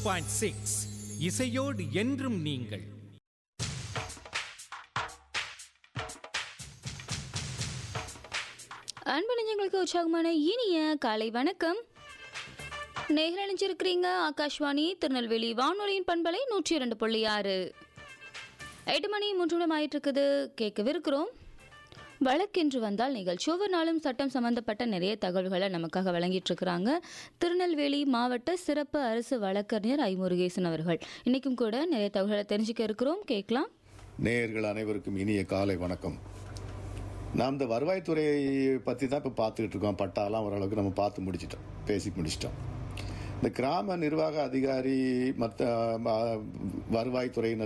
point six இசையோடு என்றும் நீங்கள் அன்பு நெஞ்சங்களுக்கு உற்சாகமான இனிய காலை வணக்கம் நேரில் அணிஞ்சிருக்கிறீங்க ஆகாஷ்வாணி திருநெல்வேலி வானொலியின் பண்பலை நூற்றி இரண்டு புள்ளி ஆறு எட்டு மணி மூன்று நிமிடம் ஆயிட்டு இருக்குது கேட்கவிருக்கிறோம் வழக்கென்று வந்தால் நிகழ்ச்சி ஒவ்வொரு நாளும் சட்டம் சம்பந்தப்பட்ட நிறைய தகவல்களை நமக்காக வழங்கிட்டு இருக்கிறாங்க திருநெல்வேலி மாவட்ட சிறப்பு அரசு வழக்கறிஞர் ஐ முருகேசன் அவர்கள் இன்னைக்கும் கூட நிறைய தகவல்களை தெரிஞ்சுக்க இருக்கிறோம் கேட்கலாம் நேயர்கள் அனைவருக்கும் இனிய காலை வணக்கம் நாம் இந்த வருவாய்த்துறையை பற்றி தான் இப்போ பார்த்துக்கிட்டு இருக்கோம் பட்டாலாம் ஓரளவுக்கு நம்ம பார்த்து முடிச்சிட்டோம் பேசி முடிச்சிட்டோம் இந்த கிராம நிர்வாக அதிகாரி மற்ற வருவாய்த்துறையினர்